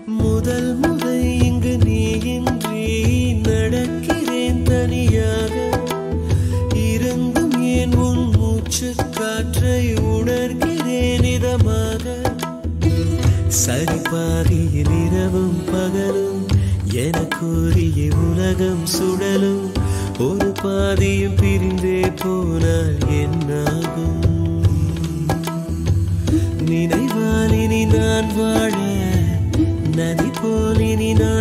முதல் முறை இங்கு நீ இன்றி நடக்கிறேன் தனியாக இருந்தும் ஏன் உன் மூச்சு காற்றை உணர்கிறேன் இதமாக சரி பாதியில் இரவும் பகலும் எனக்குரிய உலகம் சுடலும் ஒரு பாதியும் பிரிந்தே போனால் என்னாகும் நினைவால் இனி நான் வாழ நதி போல் இனி நான்